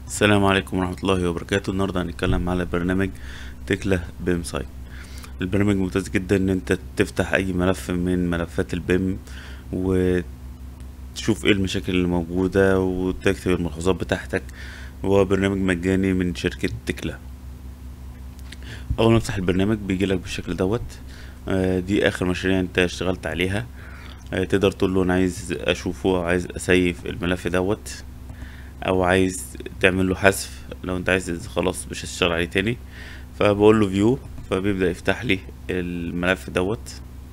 السلام عليكم ورحمة الله وبركاته النهاردة هنتكلم على برنامج تكلا بيم سايت البرنامج ممتاز جدا ان انت تفتح اي ملف من ملفات البيم وتشوف ايه المشاكل اللي موجودة وتكتب الملحوظات بتاعتك هو برنامج مجاني من شركة تكلا اول ما تفتح البرنامج بيجيلك بالشكل دوت آه، دي اخر مشاريع انت اشتغلت عليها آه، تقدر تقول له انا عايز اشوفه او عايز اسيف الملف دوت او عايز تعمل له حذف لو انت عايز خلاص مش هتشتغل عليه تاني فبقول له فيو فبيبدأ يفتح لي الملف دوت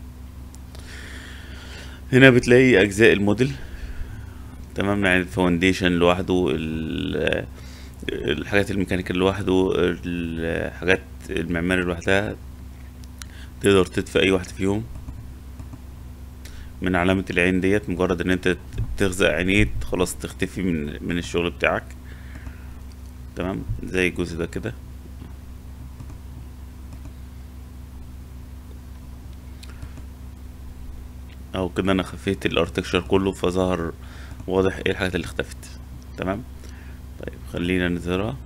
هنا بتلاقي اجزاء الموديل تمام يعني الفاونديشن لوحده ال- الحاجات الميكانيكال لوحده الحاجات المعماري لوحدها تقدر تطفي اي واحد فيهم من علامة العين ديت مجرد ان انت تغزق عينيه خلاص تختفي من من الشغل بتاعك تمام زي الجزء ده كده او كده انا خفيت الارتكشر كله فظهر واضح ايه الحاجات اللي اختفت تمام طيب خلينا نظهرها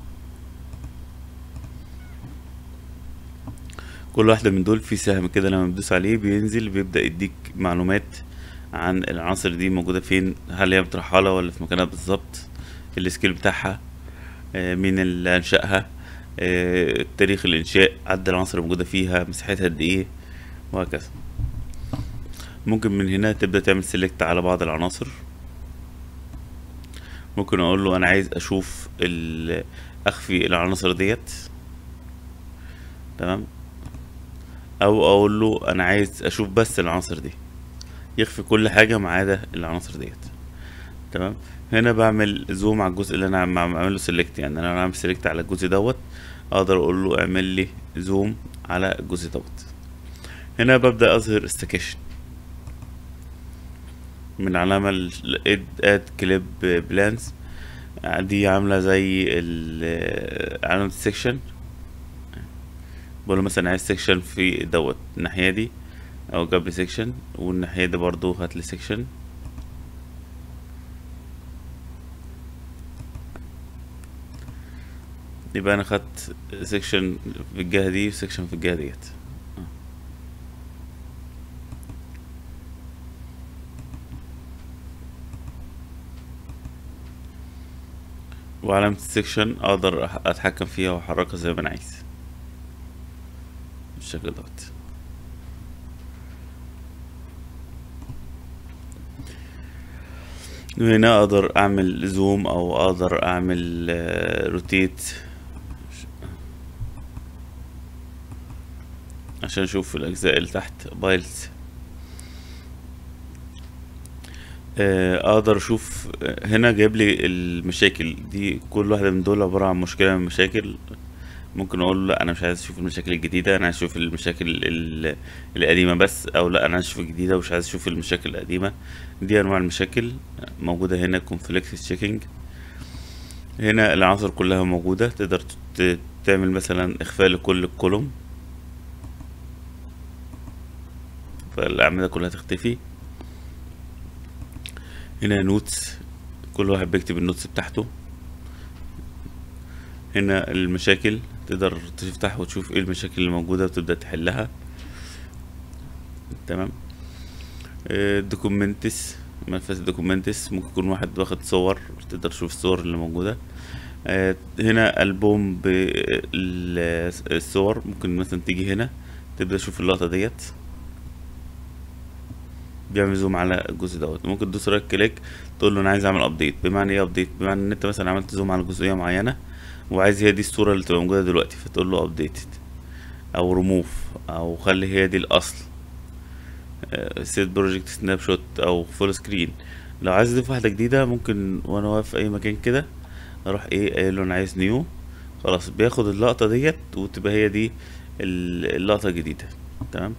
كل واحدة من دول في سهم كده لما بتدوس عليه بينزل بيبدأ يديك معلومات عن العناصر دي موجودة فين هل هي مترحلة ولا في مكانها بالظبط السكيل بتاعها آه، مين اللي أنشأها آه، تاريخ الإنشاء عدد العناصر الموجودة فيها مساحتها قد إيه وهكذا ممكن من هنا تبدأ تعمل سيلكت على بعض العناصر ممكن أقول له أنا عايز أشوف ال- أخفي العناصر ديت تمام او اقول له انا عايز اشوف بس العناصر دي يخفي كل حاجه ما عدا العناصر ديت تمام هنا بعمل زوم على الجزء اللي انا عم عم- عامل له سيلكت يعني انا عامل سيلكت على الجزء دوت اقدر اقول له اعمل لي زوم على الجزء دوت هنا ببدا اظهر استيكيشن من علامة ال اد كليب بلانز دي عاملة زي ال- علامة السكشن بقول له مثلا عايز سيكشن في دوت الناحية دي او جاب لي سيكشن والناحية دي برضو هات لي سيكشن يبقى انا خدت سيكشن في الجهة دي وسيكشن في الجهة ديت وعلامة السيكشن اقدر أح- اتحكم فيها واحركها زي ما انا عايز بالشكل دوت وهنا اقدر اعمل زوم او اقدر اعمل روتيت عشان اشوف الاجزاء اللي تحت بايلز اقدر اشوف آه، هنا جايب لي المشاكل دي كل واحده من دول عباره عن مشكله من المشاكل ممكن اقول له لا انا مش عايز اشوف المشاكل الجديده انا عايز اشوف المشاكل ال- القديمه بس او لا انا عايز اشوف الجديده ومش عايز اشوف المشاكل القديمه دي انواع المشاكل موجوده هنا conflict checking هنا العناصر كلها موجوده تقدر ت- تعمل مثلا اخفاء لكل الكولوم فالاعمده كلها تختفي هنا نوتس كل واحد بيكتب النوتس بتاعته هنا المشاكل تقدر تفتح وتشوف ايه المشاكل اللي موجودة وتبدأ تحلها تمام دوكومنتس ملفات الدوكومنتس ممكن يكون واحد واخد صور تقدر تشوف الصور اللي موجودة آه، هنا ألبوم بالصور ممكن مثلا تيجي هنا تبدأ تشوف اللقطة ديت بيعمل زوم على الجزء دوت ممكن تدوس رايت كليك تقول له انا عايز اعمل ابديت بمعنى ايه ابديت بمعنى ان انت مثلا عملت زوم على جزئيه معينه وعايز هي دي الصوره اللي تبقى موجوده دلوقتي فتقول له ابديتد او ريموف او خلي هي دي الاصل سيت بروجكت سناب شوت او فول سكرين لو عايز اضيف واحده جديده ممكن وانا واقف في اي مكان كده اروح ايه قايل له انا عايز نيو خلاص بياخد اللقطه ديت وتبقى هي دي ال- اللقطه الجديده تمام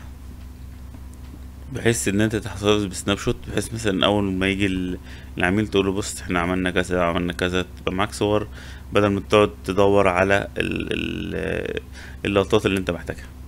بحيث ان انت تحتفظ بسناب شوت بحيث مثلا اول ما يجي ال- العميل تقول له بص احنا عملنا كذا عملنا كذا تبقى معاك صور بدل ما تقعد تدور على ال- ال- اللقطات اللي انت محتاجها